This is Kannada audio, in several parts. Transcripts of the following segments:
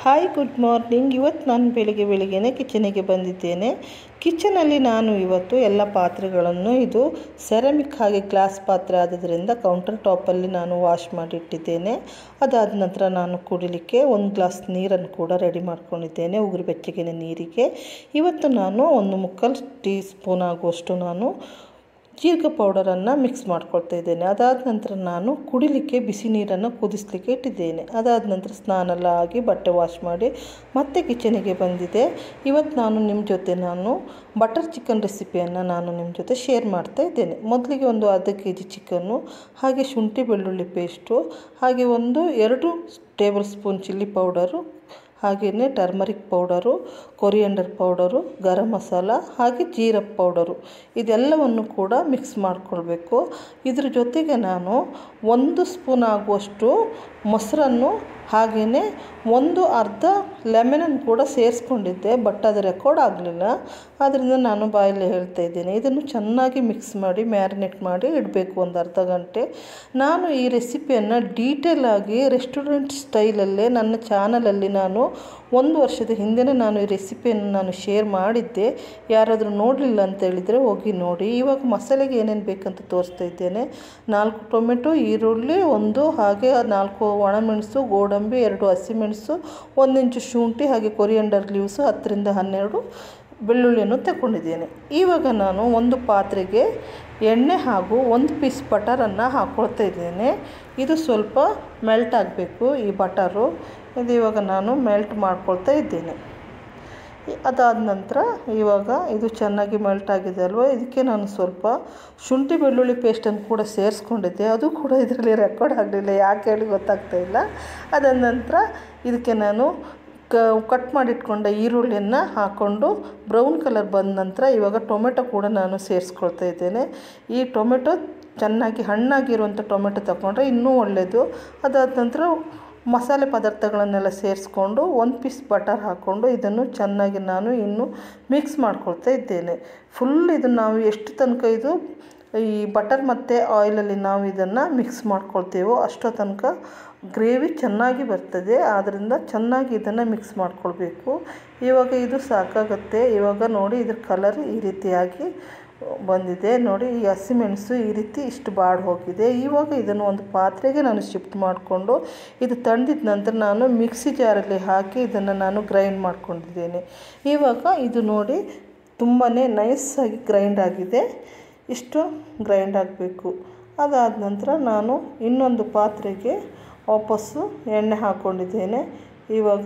ಹಾಯ್ ಗುಡ್ ಮಾರ್ನಿಂಗ್ ಇವತ್ತು ನಾನು ಬೆಳಿಗ್ಗೆ ಬೆಳಿಗ್ಗೆನೇ ಕಿಚನಿಗೆ ಬಂದಿದ್ದೇನೆ ಕಿಚನಲ್ಲಿ ನಾನು ಇವತ್ತು ಎಲ್ಲ ಪಾತ್ರೆಗಳನ್ನು ಇದು ಸೆರಾಮಿಕ್ ಹಾಗೆ ಗ್ಲಾಸ್ ಪಾತ್ರೆ ಆದುದರಿಂದ ಕೌಂಟರ್ ಟಾಪಲ್ಲಿ ನಾನು ವಾಶ್ ಮಾಡಿಟ್ಟಿದ್ದೇನೆ ಅದಾದ ನಂತರ ನಾನು ಕುಡಿಲಿಕ್ಕೆ ಒಂದು ಗ್ಲಾಸ್ ನೀರನ್ನು ಕೂಡ ರೆಡಿ ಮಾಡ್ಕೊಂಡಿದ್ದೇನೆ ಉಗುರು ಬೆಚ್ಚಗಿನ ನೀರಿಗೆ ಇವತ್ತು ನಾನು ಒಂದು ಮುಕ್ಕಾಲು ಟೀ ಸ್ಪೂನ್ ಆಗುವಷ್ಟು ನಾನು ಜೀರಿಗೆ ಪೌಡರನ್ನು ಮಿಕ್ಸ್ ಮಾಡ್ಕೊಳ್ತಾ ಇದ್ದೇನೆ ಅದಾದ ನಂತರ ನಾನು ಕುಡಿಲಿಕ್ಕೆ ಬಿಸಿ ನೀರನ್ನು ಕುದಿಸ್ಲಿಕ್ಕೆ ಇಟ್ಟಿದ್ದೇನೆ ಅದಾದ ನಂತರ ಸ್ನಾನ ಎಲ್ಲ ಆಗಿ ಬಟ್ಟೆ ವಾಶ್ ಮಾಡಿ ಮತ್ತೆ ಕಿಚನಿಗೆ ಬಂದಿದೆ ಇವತ್ತು ನಾನು ನಿಮ್ಮ ಜೊತೆ ನಾನು ಬಟರ್ ಚಿಕನ್ ರೆಸಿಪಿಯನ್ನು ನಾನು ನಿಮ್ಮ ಜೊತೆ ಶೇರ್ ಮಾಡ್ತಾ ಇದ್ದೇನೆ ಮೊದಲಿಗೆ ಒಂದು ಅರ್ಧ ಕೆ ಜಿ ಚಿಕನ್ನು ಹಾಗೆ ಶುಂಠಿ ಬೆಳ್ಳುಳ್ಳಿ ಪೇಸ್ಟು ಹಾಗೆ ಒಂದು ಎರಡು ಟೇಬಲ್ ಸ್ಪೂನ್ ಚಿಲ್ಲಿ ಪೌಡರು ಹಾಗೆಯೇ turmeric powder coriander powder garam masala ಹಾಗೆ ಜೀರ ಪೌಡರು ಇದೆಲ್ಲವನ್ನು ಕೂಡ ಮಿಕ್ಸ್ ಮಾಡಿಕೊಳ್ಬೇಕು ಇದ್ರ ಜೊತೆಗೆ ನಾನು ಒಂದು ಸ್ಪೂನ್ ಆಗುವಷ್ಟು ಮೊಸರನ್ನು ಹಾಗೆಯೇ ಒಂದು ಅರ್ಧ ಲೆಮನನ್ನು ಕೂಡ ಸೇರಿಸ್ಕೊಂಡಿದ್ದೆ ಬಟ್ ಅದು ರೆಕಾರ್ಡ್ ಆಗಲಿಲ್ಲ ಆದ್ದರಿಂದ ನಾನು ಬಾಯಲ್ಲಿ ಹೇಳ್ತಾ ಇದ್ದೇನೆ ಇದನ್ನು ಚೆನ್ನಾಗಿ ಮಿಕ್ಸ್ ಮಾಡಿ ಮ್ಯಾರಿನೇಟ್ ಮಾಡಿ ಇಡಬೇಕು ಒಂದು ಅರ್ಧ ಗಂಟೆ ನಾನು ಈ ರೆಸಿಪಿಯನ್ನು ಡೀಟೇಲ್ ಆಗಿ ರೆಸ್ಟೋರೆಂಟ್ ಸ್ಟೈಲಲ್ಲೇ ನನ್ನ ಚಾನಲಲ್ಲಿ ನಾನು ಒಂದು ವರ್ಷದ ಹಿಂದೆನೇ ನಾನು ಈ ರೆಸಿಪಿಯನ್ನು ನಾನು ಶೇರ್ ಮಾಡಿದ್ದೆ ಯಾರಾದರೂ ನೋಡಲಿಲ್ಲ ಅಂತ ಹೇಳಿದರೆ ಹೋಗಿ ನೋಡಿ ಇವಾಗ ಮಸಾಲೆಗೆ ಏನೇನು ಬೇಕಂತ ತೋರಿಸ್ತಾ ಇದ್ದೇನೆ ನಾಲ್ಕು ಟೊಮೆಟೊ ಈರುಳ್ಳಿ ಒಂದು ಹಾಗೆ ನಾಲ್ಕು ಒಣಮೆಣಸು ಗೋಡಂಬಿ ಎರಡು ಹಸಿಮೆಣಸು ಒಂದು ಇಂಚು ಶುಂಠಿ ಹಾಗೆ ಕೊರಿಯಂಡರ್ ಲೀವ್ಸು ಹತ್ತರಿಂದ ಹನ್ನೆರಡು ಬೆಳ್ಳುಳ್ಳಿಯನ್ನು ತಗೊಂಡಿದ್ದೇನೆ ಇವಾಗ ನಾನು ಒಂದು ಪಾತ್ರೆಗೆ ಎಣ್ಣೆ ಹಾಗೂ ಒಂದು ಪೀಸ್ ಬಟರನ್ನು ಹಾಕ್ಕೊಳ್ತಾ ಇದ್ದೇನೆ ಇದು ಸ್ವಲ್ಪ ಮೆಲ್ಟ್ ಆಗಬೇಕು ಈ ಬಟರು ಇದು ಇವಾಗ ನಾನು ಮೆಲ್ಟ್ ಮಾಡ್ಕೊಳ್ತಾ ಇದ್ದೇನೆ ಅದಾದ ನಂತರ ಇವಾಗ ಇದು ಚೆನ್ನಾಗಿ ಮೆಲ್ಟ್ ಆಗಿದೆ ಅಲ್ವ ಇದಕ್ಕೆ ನಾನು ಸ್ವಲ್ಪ ಶುಂಠಿ ಬೆಳ್ಳುಳ್ಳಿ ಪೇಸ್ಟನ್ನು ಕೂಡ ಸೇರಿಸ್ಕೊಂಡಿದ್ದೆ ಅದು ಕೂಡ ಇದರಲ್ಲಿ ರೆಕಾರ್ಡ್ ಆಗಲಿಲ್ಲ ಯಾಕೆ ಹೇಳಿ ಗೊತ್ತಾಗ್ತಾ ಇಲ್ಲ ಅದಾದ ನಂತರ ಇದಕ್ಕೆ ನಾನು ಕ ಕಟ್ ಮಾಡಿಟ್ಕೊಂಡ ಈರುಳ್ಳಿಯನ್ನು ಹಾಕ್ಕೊಂಡು ಬ್ರೌನ್ ಕಲರ್ ಬಂದ ನಂತರ ಇವಾಗ ಟೊಮೆಟೊ ಕೂಡ ನಾನು ಸೇರಿಸ್ಕೊಳ್ತಾ ಇದ್ದೇನೆ ಈ ಟೊಮೆಟೊ ಚೆನ್ನಾಗಿ ಹಣ್ಣಾಗಿರುವಂಥ ಟೊಮೆಟೊ ತಗೊಂಡ್ರೆ ಇನ್ನೂ ಒಳ್ಳೆಯದು ಅದಾದ ನಂತರ ಮಸಾಲೆ ಪದಾರ್ಥಗಳನ್ನೆಲ್ಲ ಸೇರಿಸ್ಕೊಂಡು ಒಂದು ಪೀಸ್ ಬಟರ್ ಹಾಕ್ಕೊಂಡು ಇದನ್ನು ಚೆನ್ನಾಗಿ ನಾನು ಇನ್ನು ಮಿಕ್ಸ್ ಮಾಡ್ಕೊಳ್ತಾ ಇದ್ದೇನೆ ಫುಲ್ ಇದನ್ನು ನಾವು ಎಷ್ಟು ತನಕ ಇದು ಈ ಬಟರ್ ಮತ್ತು ಆಯಿಲಲ್ಲಿ ನಾವು ಇದನ್ನು ಮಿಕ್ಸ್ ಮಾಡ್ಕೊಳ್ತೇವೋ ಅಷ್ಟೋ ತನಕ ಗ್ರೇವಿ ಚೆನ್ನಾಗಿ ಬರ್ತದೆ ಆದ್ದರಿಂದ ಚೆನ್ನಾಗಿ ಇದನ್ನು ಮಿಕ್ಸ್ ಮಾಡ್ಕೊಳ್ಬೇಕು ಇವಾಗ ಇದು ಸಾಕಾಗುತ್ತೆ ಇವಾಗ ನೋಡಿ ಇದ್ರ ಕಲರ್ ಈ ರೀತಿಯಾಗಿ ಬಂದಿದೆ ನೋಡಿ ಈ ಹಸಿಮೆಣಸು ಈ ರೀತಿ ಇಷ್ಟು ಬಾಡಿ ಹೋಗಿದೆ ಇವಾಗ ಇದನ್ನು ಒಂದು ಪಾತ್ರೆಗೆ ನಾನು ಶಿಫ್ಟ್ ಮಾಡಿಕೊಂಡು ಇದು ತಂದಿದ ನಂತರ ನಾನು ಮಿಕ್ಸಿ ಜಾರಲ್ಲಿ ಹಾಕಿ ಇದನ್ನು ನಾನು ಗ್ರೈಂಡ್ ಮಾಡ್ಕೊಂಡಿದ್ದೇನೆ ಇವಾಗ ಇದು ನೋಡಿ ತುಂಬಾ ನೈಸಾಗಿ ಗ್ರೈಂಡ್ ಆಗಿದೆ ಇಷ್ಟು ಗ್ರೈಂಡ್ ಆಗಬೇಕು ಅದಾದ ನಂತರ ನಾನು ಇನ್ನೊಂದು ಪಾತ್ರೆಗೆ ವಾಪಸ್ಸು ಎಣ್ಣೆ ಹಾಕ್ಕೊಂಡಿದ್ದೇನೆ ಇವಾಗ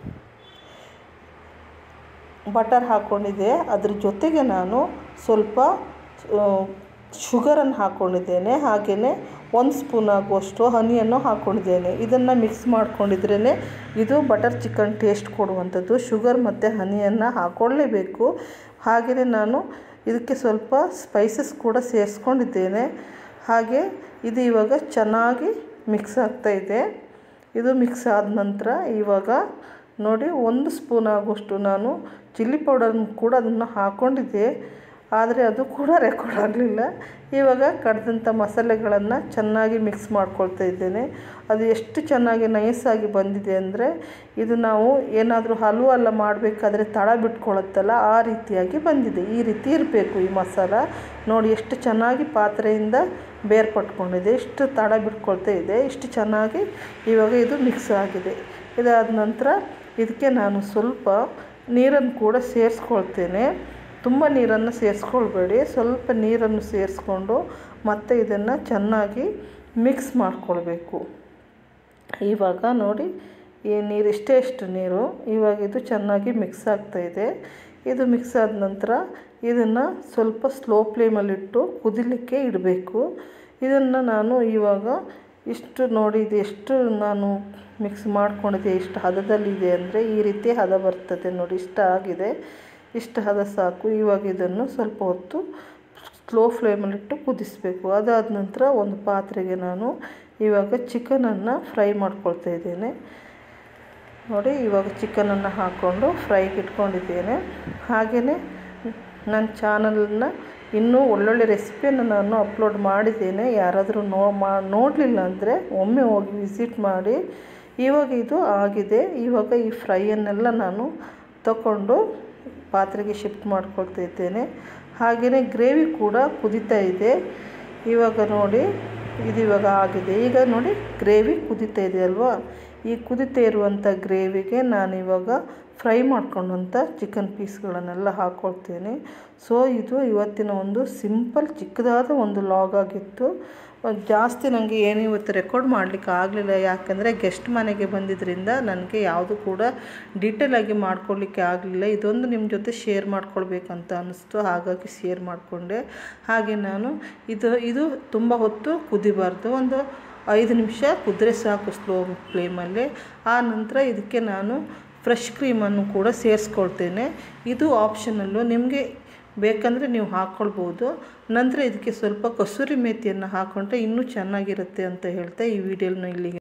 ಬಟರ್ ಹಾಕ್ಕೊಂಡಿದ್ದೆ ಅದ್ರ ಜೊತೆಗೆ ನಾನು ಸ್ವಲ್ಪ ಶುಗರನ್ನು ಹಾಕ್ಕೊಂಡಿದ್ದೇನೆ ಹಾಗೆಯೇ ಒಂದು ಸ್ಪೂನ್ ಆಗುವಷ್ಟು ಹನಿಯನ್ನು ಹಾಕ್ಕೊಂಡಿದ್ದೇನೆ ಇದನ್ನು ಮಿಕ್ಸ್ ಮಾಡ್ಕೊಂಡಿದ್ರೇ ಇದು ಬಟರ್ ಚಿಕನ್ ಟೇಸ್ಟ್ ಕೊಡುವಂಥದ್ದು ಶುಗರ್ ಮತ್ತು ಹನಿಯನ್ನು ಹಾಕ್ಕೊಳ್ಳೇಬೇಕು ಹಾಗೆಯೇ ನಾನು ಇದಕ್ಕೆ ಸ್ವಲ್ಪ ಸ್ಪೈಸಸ್ ಕೂಡ ಸೇರಿಸ್ಕೊಂಡಿದ್ದೇನೆ ಹಾಗೆ ಇದು ಇವಾಗ ಚೆನ್ನಾಗಿ ಮಿಕ್ಸ್ ಆಗ್ತಾಯಿದೆ ಇದು ಮಿಕ್ಸ್ ಆದ ನಂತರ ಇವಾಗ ನೋಡಿ ಒಂದು ಸ್ಪೂನ್ ಆಗುವಷ್ಟು ನಾನು ಚಿಲ್ಲಿ ಪೌಡರ್ನ ಕೂಡ ಅದನ್ನು ಹಾಕ್ಕೊಂಡಿದ್ದೆ ಆದರೆ ಅದು ಕೂಡ ರೆಕಾರ್ಡ್ ಆಗಲಿಲ್ಲ ಇವಾಗ ಕಡ್ದಂಥ ಮಸಾಲೆಗಳನ್ನು ಚೆನ್ನಾಗಿ ಮಿಕ್ಸ್ ಮಾಡ್ಕೊಳ್ತಾ ಇದ್ದೇನೆ ಅದು ಎಷ್ಟು ಚೆನ್ನಾಗಿ ನೈಸಾಗಿ ಬಂದಿದೆ ಅಂದರೆ ಇದು ನಾವು ಏನಾದರೂ ಹಲ್ವ ಎಲ್ಲ ಮಾಡಬೇಕಾದ್ರೆ ತಳ ಬಿಟ್ಕೊಳ್ಳುತ್ತಲ್ಲ ಆ ರೀತಿಯಾಗಿ ಬಂದಿದೆ ಈ ರೀತಿ ಇರಬೇಕು ಈ ಮಸಾಲ ನೋಡಿ ಎಷ್ಟು ಚೆನ್ನಾಗಿ ಪಾತ್ರೆಯಿಂದ ಬೇರ್ಪಟ್ಕೊಂಡಿದೆ ಎಷ್ಟು ತಡ ಬಿಟ್ಕೊಳ್ತಾ ಇದೆ ಇಷ್ಟು ಚೆನ್ನಾಗಿ ಇವಾಗ ಇದು ಮಿಕ್ಸ್ ಆಗಿದೆ ಇದಾದ ನಂತರ ಇದಕ್ಕೆ ನಾನು ಸ್ವಲ್ಪ ನೀರನ್ನು ಕೂಡ ಸೇರಿಸ್ಕೊಳ್ತೇನೆ ತುಂಬ ನೀರನ್ನು ಸೇರಿಸ್ಕೊಳ್ಬೇಡಿ ಸ್ವಲ್ಪ ನೀರನ್ನು ಸೇರಿಸ್ಕೊಂಡು ಮತ್ತೆ ಇದನ್ನು ಚೆನ್ನಾಗಿ ಮಿಕ್ಸ್ ಮಾಡಿಕೊಳ್ಬೇಕು ಇವಾಗ ನೋಡಿ ಈ ನೀರು ಇಷ್ಟೇ ಇಷ್ಟು ನೀರು ಇವಾಗ ಇದು ಚೆನ್ನಾಗಿ ಮಿಕ್ಸ್ ಆಗ್ತಾಯಿದೆ ಇದು ಮಿಕ್ಸ್ ಆದ ನಂತರ ಇದನ್ನು ಸ್ವಲ್ಪ ಸ್ಲೋ ಫ್ಲೇಮಲ್ಲಿಟ್ಟು ಕುದಿಲಿಕ್ಕೆ ಇಡಬೇಕು ಇದನ್ನು ನಾನು ಇವಾಗ ಇಷ್ಟು ನೋಡಿ ಇದು ಎಷ್ಟು ನಾನು ಮಿಕ್ಸ್ ಮಾಡ್ಕೊಂಡಿದ್ದೆ ಇಷ್ಟು ಹದದಲ್ಲಿದೆ ಅಂದರೆ ಈ ರೀತಿ ಹದ ಬರ್ತದೆ ನೋಡಿ ಇಷ್ಟ ಆಗಿದೆ ಇಷ್ಟು ಹದ ಸಾಕು ಇವಾಗ ಇದನ್ನು ಸ್ವಲ್ಪ ಹೊತ್ತು ಸ್ಲೋ ಫ್ಲೇಮಲ್ಲಿಟ್ಟು ಕುದಿಸಬೇಕು ಅದಾದ ನಂತರ ಒಂದು ಪಾತ್ರೆಗೆ ನಾನು ಇವಾಗ ಚಿಕನನ್ನು ಫ್ರೈ ಮಾಡ್ಕೊಳ್ತಾ ಇದ್ದೇನೆ ನೋಡಿ ಇವಾಗ ಚಿಕನನ್ನು ಹಾಕ್ಕೊಂಡು ಫ್ರೈಗೆ ಇಟ್ಕೊಂಡಿದ್ದೇನೆ ಹಾಗೆಯೇ ನನ್ನ ಚಾನಲನ್ನ ಇನ್ನೂ ಒಳ್ಳೊಳ್ಳೆ ರೆಸಿಪಿಯನ್ನು ನಾನು ಅಪ್ಲೋಡ್ ಮಾಡಿದ್ದೇನೆ ಯಾರಾದರೂ ನೋ ಮಾ ನೋಡಲಿಲ್ಲ ಅಂದರೆ ಒಮ್ಮೆ ಹೋಗಿ ವಿಸಿಟ್ ಮಾಡಿ ಇವಾಗ ಇದು ಆಗಿದೆ ಇವಾಗ ಈ ಫ್ರೈಯನ್ನೆಲ್ಲ ನಾನು ತಗೊಂಡು ಪಾತ್ರೆಗೆ ಶಿಫ್ಟ್ ಮಾಡ್ಕೊಳ್ತಾ ಇದ್ದೇನೆ ಹಾಗೆಯೇ ಗ್ರೇವಿ ಕೂಡ ಕುದೀತಾ ಇದೆ ಇವಾಗ ನೋಡಿ ಇದು ಇವಾಗ ಆಗಿದೆ ಈಗ ನೋಡಿ ಗ್ರೇವಿ ಕುದೀತಾ ಇದೆ ಅಲ್ವಾ ಈ ಕುದೀತಾ ಇರುವಂಥ ಗ್ರೇವಿಗೆ ನಾನಿವಾಗ ಫ್ರೈ ಮಾಡ್ಕೊಂಡಂಥ ಚಿಕನ್ ಪೀಸ್ಗಳನ್ನೆಲ್ಲ ಹಾಕ್ಕೊಳ್ತೇನೆ ಸೊ ಇದು ಇವತ್ತಿನ ಒಂದು ಸಿಂಪಲ್ ಚಿಕ್ಕದಾದ ಒಂದು ಲಾಗ್ ಆಗಿತ್ತು ಜಾಸ್ತಿ ನನಗೆ ಏನು ಇವತ್ತು ರೆಕಾರ್ಡ್ ಮಾಡಲಿಕ್ಕೆ ಆಗಲಿಲ್ಲ ಯಾಕಂದರೆ ಗೆಸ್ಟ್ ಮನೆಗೆ ಬಂದಿದ್ದರಿಂದ ನನಗೆ ಯಾವುದು ಕೂಡ ಡೀಟೇಲಾಗಿ ಮಾಡ್ಕೊಳ್ಳಿಕ್ಕೆ ಆಗಲಿಲ್ಲ ಇದೊಂದು ನಿಮ್ಮ ಜೊತೆ ಶೇರ್ ಮಾಡ್ಕೊಳ್ಬೇಕಂತ ಅನ್ನಿಸ್ತು ಹಾಗಾಗಿ ಶೇರ್ ಮಾಡಿಕೊಂಡೆ ಹಾಗೆ ನಾನು ಇದು ಇದು ತುಂಬ ಹೊತ್ತು ಕುದಿಬಾರ್ದು ಒಂದು ಐದು ನಿಮಿಷ ಕುದ್ರೆ ಸಾಕು ಸ್ಲೋ ಫ್ಲೇಮಲ್ಲಿ ಆ ನಂತರ ಇದಕ್ಕೆ ನಾನು ಫ್ರೆಶ್ ಕ್ರೀಮನ್ನು ಕೂಡ ಸೇರಿಸ್ಕೊಳ್ತೇನೆ ಇದು ಆಪ್ಷನಲ್ಲು ನಿಮಗೆ ಬೇಕಂದರೆ ನೀವು ಹಾಕ್ಕೊಳ್ಬೋದು ನಂತರ ಇದಕ್ಕೆ ಸ್ವಲ್ಪ ಕಸೂರಿ ಮೇಥಿಯನ್ನು ಹಾಕ್ಕೊಂಡ್ರೆ ಇನ್ನೂ ಚೆನ್ನಾಗಿರುತ್ತೆ ಅಂತ ಹೇಳ್ತಾ ಈ ವಿಡಿಯೋನ ಇಲ್ಲಿಗೆ